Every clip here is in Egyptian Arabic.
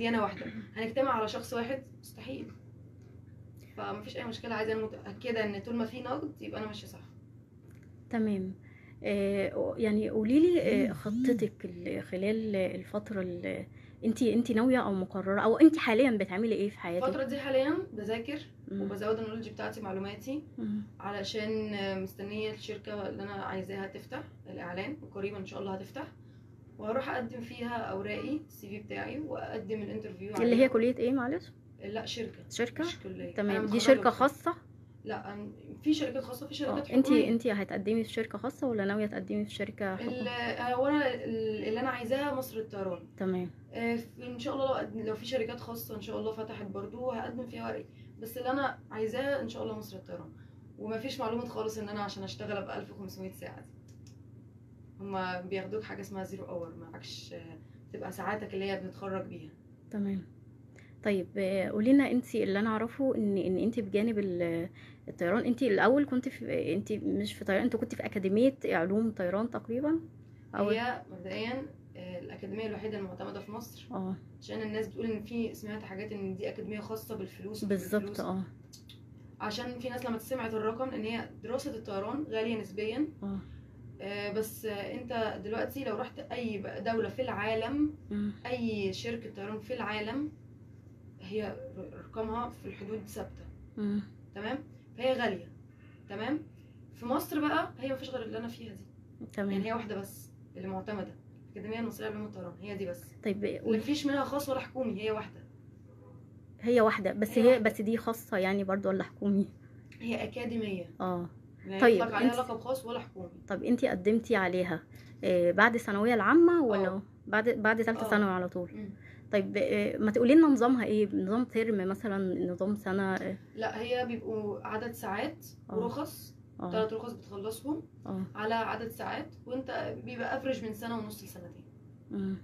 ديانه واحده هنجتمع على شخص واحد مستحيل فمفيش اي مشكله عايزه انا متاكده ان طول ما في نقد يبقى انا ماشيه صح تمام آه، يعني قولي لي آه، خطتك ال- خلال الفترة اللي انت انت ناوية او مقررة او انت حاليا بتعملي ايه في حياتك الفتره دي حاليا بذاكر مم. وبزود النولج بتاعتي معلوماتي مم. علشان مستنيه الشركه اللي انا عايزاها تفتح الاعلان وقريبا ان شاء الله هتفتح وهروح اقدم فيها اوراقي السي في بتاعي واقدم الانترفيو اللي هي عليها. كلية ايه معلش لا شركه شركة مش كليه أنا تمام دي متخرجة شركة بس- خاصة لا أم- في شركات خاصه في شركات انت حكوميه انت هتقدمي في شركة خاصة ولا ناوية تقدمي في شركة ال- حكومية آه، وانا ال- اللي انا عايزاها مصر الطيران تمام آه، في- ان شاء الله لو قد- لو في شركات خاصه ان شاء الله فتحت برضو هقدم فيها ورقي بس اللي انا عايزاه ان شاء الله مصر الطيران ومفيش معلومه خالص ان انا عشان اشتغل ب 1500 ساعه دي هما بياخدوك حاجه اسمها زيرو اور معكش آه، تبقى ساعاتك اللي هي بنتخرج بيها تمام طيب آه، قولي لنا انت اللي انا اعرفه ان ان انت بجانب ال- الطيران انت الاول كنت في انت مش في طيران انت كنت في اكاديميه علوم طيران تقريبا او هي مبدئيا آه، الاكاديميه الوحيده المعتمده في مصر اه عشان الناس بتقول ان في سمعت حاجات ان دي اكاديميه خاصه بالفلوس بالظبط بالفلوس. اه عشان في ناس لما سمعت الرقم ان هي دراسه الطيران غاليه نسبيا اه آه، بس آه، انت دلوقتي لو رحت اي بقى دولة في العالم مم. اي شركة طيران في العالم هي ارقامها في الحدود ثابتة مم. تمام فهي غالية تمام في مصر بقى هي مفيش غير اللي انا فيها دي يعني تمام هي واحدة بس اللي معتمدة الأكاديمية المصرية لعلوم الطيران هي دي بس طيب قولي- مفيش منها خاص ولا حكومي هي واحدة هي واحده بس هي هي واحدة. بس دي خاصه يعني برضو ولا حكومي هي أكاديمية اه لا طيب، يطلق عليها انت- لقب خاص ولا حكومي طب انت قدمتي عليها آه، بعد الثانويه العامه ولا اه. بعد بعد ثالثه اه. ثانوي على طول مم. طيب آه، ما تقولي لنا نظامها ايه نظام ترم مثلا نظام سنه اه لا هي بيبقوا عدد ساعات اه. ورخص اه ثلاث رخص بتخلصهم اه على عدد ساعات وانت بيبقى افرج من سنه ونص لسنتين مم.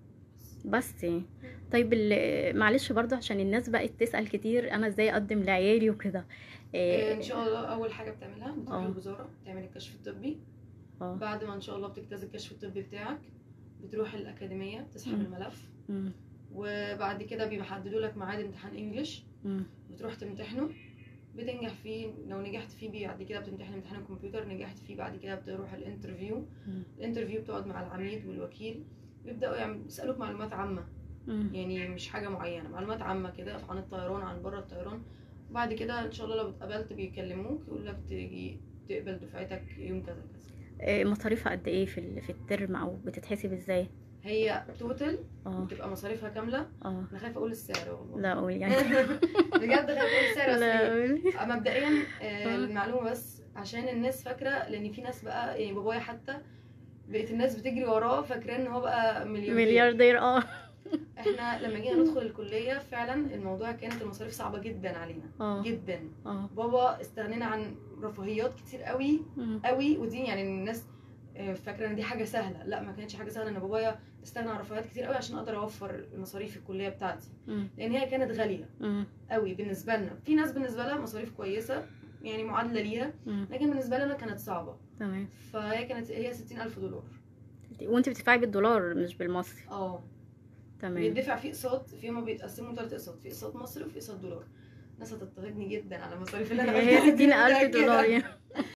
بس يعني. طيب ال- معلش برضو عشان الناس بقت تسأل كتير انا ازاي اقدم لعيالي وكده آه، إيه، ان شاء الله اول حاجه بتعملها بتروح اه. الوزاره تعمل الكشف الطبي اه بعد ما ان شاء الله بتجتاز الكشف الطبي بتاعك بتروح الاكاديميه تسحب مم. الملف مم. وبعد كده بيحددوا لك ميعاد امتحان انجليش مم. بتروح تمتحنه بتنجح فيه لو نجحت فيه بعد كده بتمتحن امتحان الكمبيوتر نجحت فيه بعد كده بتروح الانترفيو مم. الانترفيو بتقعد مع العميد والوكيل بيبداوا يعني يسالوك معلومات عامه مم. يعني مش حاجه معينه معلومات عامه كده عن الطيران عن بره الطيران وبعد كده ان شاء الله لو اتقبلت بيكلموك يقول لك تيجي تقبل دفعتك يوم كذا كذا إيه، مصاريفها قد ايه في ال- في الترم او بتتحسب ازاي هي توتال اه بتبقى مصاريفها كامله اه انا خايفه اقول السعر والله لا قول يعني بجد خايفه اقول السعر بس لا إيه؟ قولي. مبدئيا آه، آه. المعلومه بس عشان الناس فاكره لان في ناس بقى يعني بابايا حتى بقت الناس بتجري وراه فاكراه ان هو بقى ملياردير ملياردير اه احنا لما جينا ندخل الكليه فعلا الموضوع كانت المصاريف صعبه جدا علينا اه جدا اه بابا استغنينا عن رفاهيات كتير قوي مم. قوي ودي يعني الناس آه، فاكره ان دي حاجه سهله لا ما كانتش حاجه سهله ان بابايا استغنى عن رفاهيات كتير قوي عشان اقدر اوفر مصاريف الكليه بتاعتي مم. لان هي كانت غاليه مم. قوي بالنسبه لنا في ناس بالنسبه لها مصاريف كويسه يعني معادله ليها مم. لكن بالنسبه لنا كانت صعبه تمام فهي كانت هي 60000 دولار وانت بتدفعي بالدولار مش بالمصري اه تمام بيدفع في اقساط في هما بيتقسموا ثلاث اقساط في اقساط مصري وفي اقساط دولار الناس هتضطهدني جدا على المصاريف اللي انا هي قلتها دي، 60000 متأكدة. دولار يعني